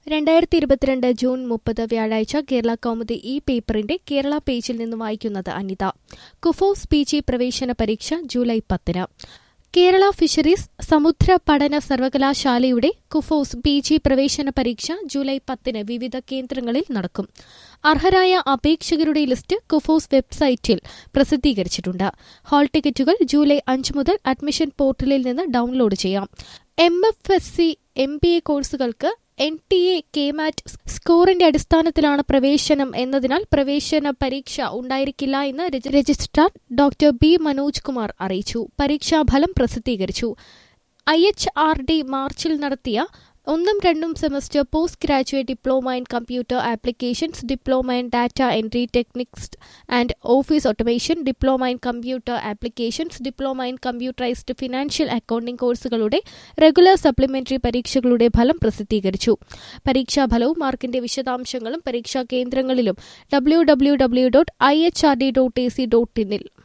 രണ്ടായിരത്തി ഇരുപത്തിരണ്ട് ജൂൺ മുപ്പത് വ്യാഴാഴ്ച കേരള കൗമുദി ഈ പേപ്പറിന്റെ കേരള പേജിൽ നിന്ന് വായിക്കുന്നത് അനിത കുഫോസ് പി ജി പ്രവേശന പരീക്ഷ ജൂലൈ പത്തിന് കേരള ഫിഷറീസ് സമുദ്ര പഠന സർവകലാശാലയുടെ കുഫോസ് പി ജി പ്രവേശന പരീക്ഷ ജൂലൈ പത്തിന് വിവിധ കേന്ദ്രങ്ങളിൽ നടക്കും അർഹരായ അപേക്ഷകരുടെ ലിസ്റ്റ് കുഫോസ് വെബ്സൈറ്റിൽ പ്രസിദ്ധീകരിച്ചിട്ടുണ്ട് ഹാൾ ടിക്കറ്റുകൾ ജൂലൈ അഞ്ച് മുതൽ അഡ്മിഷൻ പോർട്ടലിൽ നിന്ന് ഡൌൺലോഡ് ചെയ്യാം M F S C M B A കോഴ്സുകൾക്ക് എൻ ടി എ കെമാറ്റ് സ്കോറിന്റെ അടിസ്ഥാനത്തിലാണ് പ്രവേശനം എന്നതിനാൽ പ്രവേശന പരീക്ഷ ഉണ്ടായിരിക്കില്ല എന്ന് രജി- registrar doctor B Manoj Kumar അറിയിച്ചു പരീക്ഷാഫലം പ്രസിദ്ധീകരിച്ചു ഐ എച്ച് ആർ ഡി മാർച്ചിൽ നടത്തിയ ഒന്നും രണ്ടും semester post graduate diploma in computer applications diploma in data entry techniques and office automation diploma in computer applications diploma in computerised financial accounting കോഴ്സുകളുടെ regular supplementary പരീക്ഷകളുടെ ഫലം പ്രസിദ്ധീകരിച്ചു പരീക്ഷാഫലവും മാർക്കിന്റെ വിശദാംശങ്ങളും പരീക്ഷാ കേന്ദ്രങ്ങളിലും W W W dot I H R D dot A C dot ഇനിൽ